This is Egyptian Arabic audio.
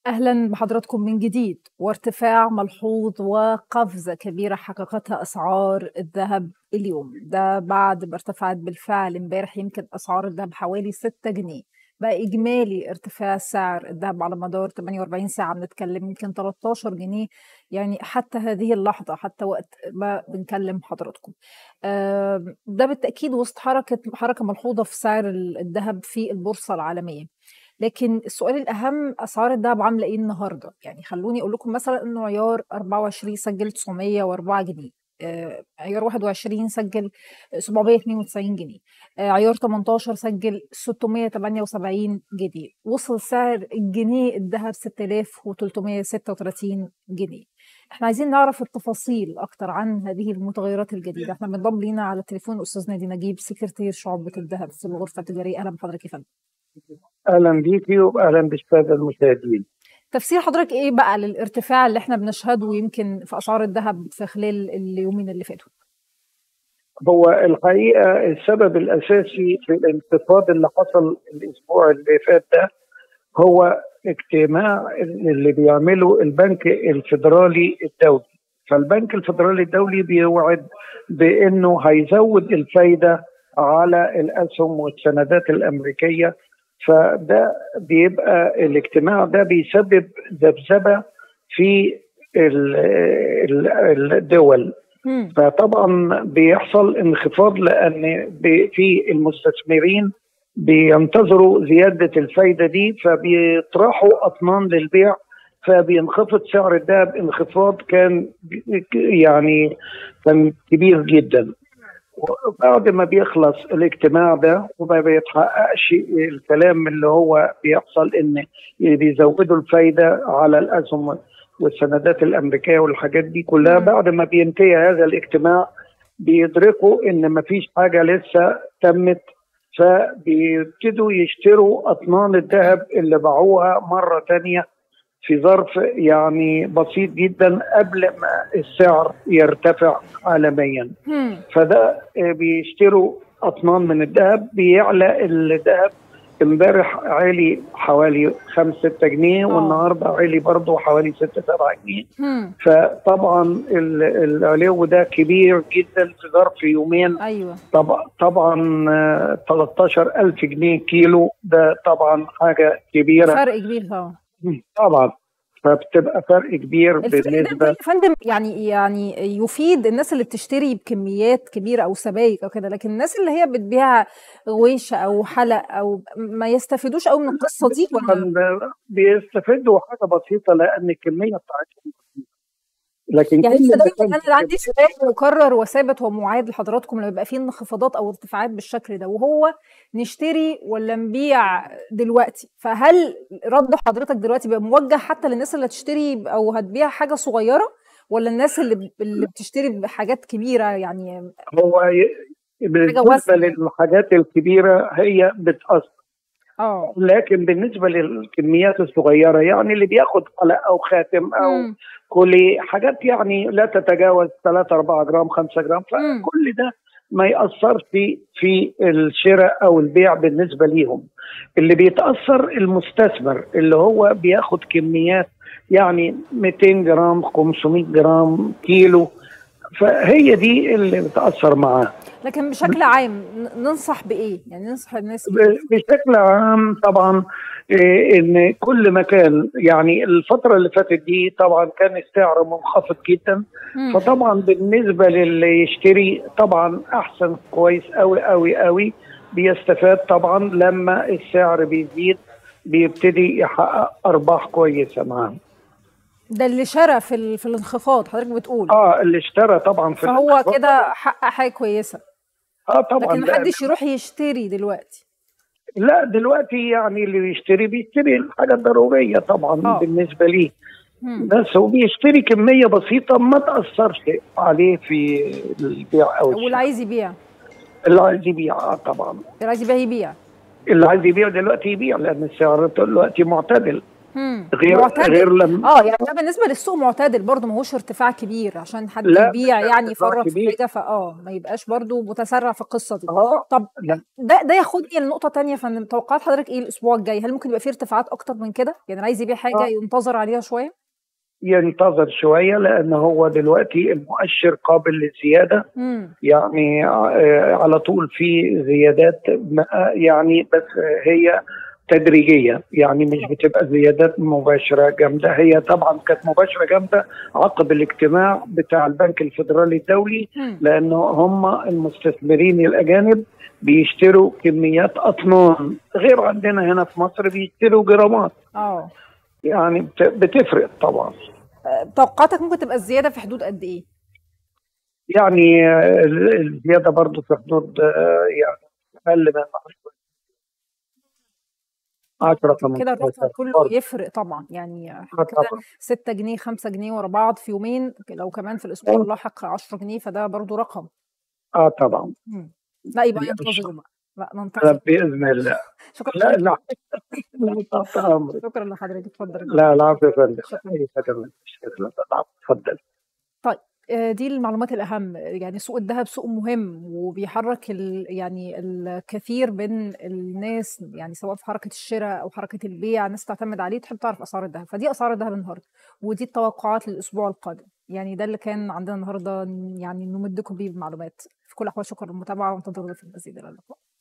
أهلا بحضراتكم من جديد وارتفاع ملحوظ وقفزة كبيرة حققتها أسعار الذهب اليوم ده بعد ما ارتفعت بالفعل امبارح يمكن أسعار الذهب حوالي 6 جنيه بقى إجمالي ارتفاع سعر الذهب على مدار 48 ساعة بنتكلم يمكن 13 جنيه يعني حتى هذه اللحظة حتى وقت ما بنكلم حضراتكم ده بالتأكيد وسط حركة حركة ملحوظة في سعر الذهب في البورصة العالمية لكن السؤال الأهم أسعار الدهب عاملة إيه النهاردة؟ يعني خلوني أقول لكم مثلا إنه عيار 24 سجل 904 جنيه آه عيار 21 سجل 792 جنيه آه عيار 18 سجل 678 جنيه وصل سعر الجنيه الذهب 6336 جنيه احنا عايزين نعرف التفاصيل اكتر عن هذه المتغيرات الجديده احنا بنضم لينا على التليفون استاذ نادي نجيب سكرتير شعبه الذهب في الغرفه التجاريه اهلا بحضرتك يا فندم اهلا بيكي واهلا بالساده المشاهدين تفسير حضرتك ايه بقى للارتفاع اللي احنا بنشهده يمكن في اسعار الذهب في خلال اليومين اللي فاتوا هو الحقيقه السبب الاساسي في الانخفاض اللي حصل الاسبوع اللي فات ده هو اجتماع اللي بيعمله البنك الفيدرالي الدولي فالبنك الفيدرالي الدولي بيوعد بانه هيزود الفايده على الاسهم والسندات الامريكيه فده بيبقى الاجتماع ده بيسبب ذبذبه في الدول فطبعا بيحصل انخفاض لان في المستثمرين بينتظروا زياده الفايده دي فبيطرحوا اطنان للبيع فبينخفض سعر الذهب انخفاض كان يعني كان كبير جدا وبعد ما بيخلص الاجتماع ده وما بيتحققش الكلام اللي هو بيحصل ان بيزودوا الفايده على الاسهم والسندات الامريكيه والحاجات دي كلها بعد ما بينتهي هذا الاجتماع بيدركوا ان ما فيش حاجه لسه تمت فبيبتدوا يشتروا اطنان الذهب اللي باعوها مره تانية في ظرف يعني بسيط جدا قبل ما السعر يرتفع عالميا فده بيشتروا اطنان من الذهب بيعلى الذهب امبارح عالي حوالي 5 6 جنيه والنهارده عالي برضه حوالي 6 7 جنيه فطبعا العلو ده كبير جدا في ظرف يومين ايوه طبعا طبعا 13000 جنيه كيلو ده طبعا حاجه كبيره فرق كبير طبعا طبعا فبتبقى فرق كبير بالنسبه يا فندم يعني يعني يفيد الناس اللي بتشتري بكميات كبيره او سبائك او كده لكن الناس اللي هي بتبيع غويشه او حلق او ما يستفيدوش قوي من القصه دي ولا بيستفيدوا حاجه بسيطه لان الكميه بتاعتهم لكن يعني انا عندي سؤال مكرر وثابت ومعاد لحضراتكم لما يبقى فيه انخفاضات او ارتفاعات بالشكل ده وهو نشتري ولا نبيع دلوقتي فهل رد حضرتك دلوقتي بيبقى موجه حتى للناس اللي هتشتري او هتبيع حاجه صغيره ولا الناس اللي اللي بتشتري بحاجات كبيره يعني هو بالنسبه للحاجات الكبيره هي بتاثر اه لكن بالنسبه للكميات الصغيره يعني اللي بياخد حلقه او خاتم او م. كل حاجات يعني لا تتجاوز 3 4 جرام 5 جرام فكل ده ما ياثرش في الشراء او البيع بالنسبه ليهم اللي بيتاثر المستثمر اللي هو بياخد كميات يعني 200 جرام 500 جرام كيلو فهي دي اللي بتاثر معاه لكن بشكل عام ننصح بايه؟ يعني ننصح الناس بشكل عام طبعا إيه ان كل مكان يعني الفتره اللي فاتت دي طبعا كان السعر منخفض جدا مم. فطبعا بالنسبه للي يشتري طبعا احسن كويس قوي قوي قوي بيستفاد طبعا لما السعر بيزيد بيبتدي يحقق ارباح كويسه معاه ده اللي شرى في ال... في الانخفاض حضرتك بتقول اه اللي اشترى طبعا في فهو كده حقق حاجه كويسه اه طبعا لكن محدش يروح يشتري دلوقتي لا دلوقتي يعني اللي بيشتري بيشتري الحاجه الضروريه طبعا آه. بالنسبه ليه مم. بس هو بيشتري كميه بسيطه ما تاثرش عليه في البيع او واللي عايز يبيع اللي عايز يبيع آه طبعا اللي عايز يبيع يبيع اللي عايز يبيع دلوقتي يبيع لان السعر دلوقتي معتدل إمم، غير معتدل. غير لما آه، يعني ده بالنسبة للسوق معتدل برضه ما هوش ارتفاع كبير عشان حد لا يبيع مش يعني ارتفاع يفرّط في كبير. حاجة فآه، ما يبقاش برضه متسرع في القصة دي. اه طب لا ده ده ياخدني لنقطة تانية يا فندم، توقعات حضرتك إيه الأسبوع الجاي؟ هل ممكن يبقى في ارتفاعات أكتر من كده؟ يعني اللي عايز يبيع حاجة آه. ينتظر عليها شوية؟ ينتظر شويه لان هو دلوقتي المؤشر قابل للزياده إمم، يعني آه، على طول في زيادات ما- يعني بس هي تدريجيه يعني مش بتبقى زيادات مباشره جامده هي طبعا كانت مباشره جامده عقب الاجتماع بتاع البنك الفيدرالي الدولي إمم، لانه هم المستثمرين الاجانب بيشتروا كميات اطنان غير عندنا هنا في مصر بيشتروا جرامات آه. يعني بت- بتفرق طبعا آآ، توقعاتك ممكن تبقى الزيادة في حدود قد إيه؟ يعني آه، الزياده برضو في حدود آه، يعني اقل من 10 كده الرقم 15 كله برضه. يفرق طبعًا، يعني آه إحنا كده طبعا 6 جنيه، 5 جنيه ورا بعض في يومين، لو كمان في الأسبوع آه. اللاحق 10 جنيه فده برضه رقم. اه طبعا إمم، لأ يبقى لا مش ينتظروا بقى، لأ لا ننتظر. باذن الله شكرًا لا لحضرتك. لا لا تحت امرك شكرًا لحضرتك، اتفضل يا فندم. لا العفو يا فندم شكرًا. اي خدمه شكرا العفو اتفضل طيب آآ، دي المعلومات الأهم، يعني سوق الدهب سوق مهم وبيحرك ال يعني الكثير من الناس يعني سواء في حركة الشرا أو حركة البيع، الناس تعتمد عليه تحب تعرف أسعار الدهب، فدي أسعار الدهب النهارده، ودي التوقعات للأسبوع القادم، يعني ده اللي كان عندنا النهارده يعني نمدكم بيه بمعلومات. في كل الأحوال شكرًا للمتابعة وانتظرونا في المزيد إلى اللقاء.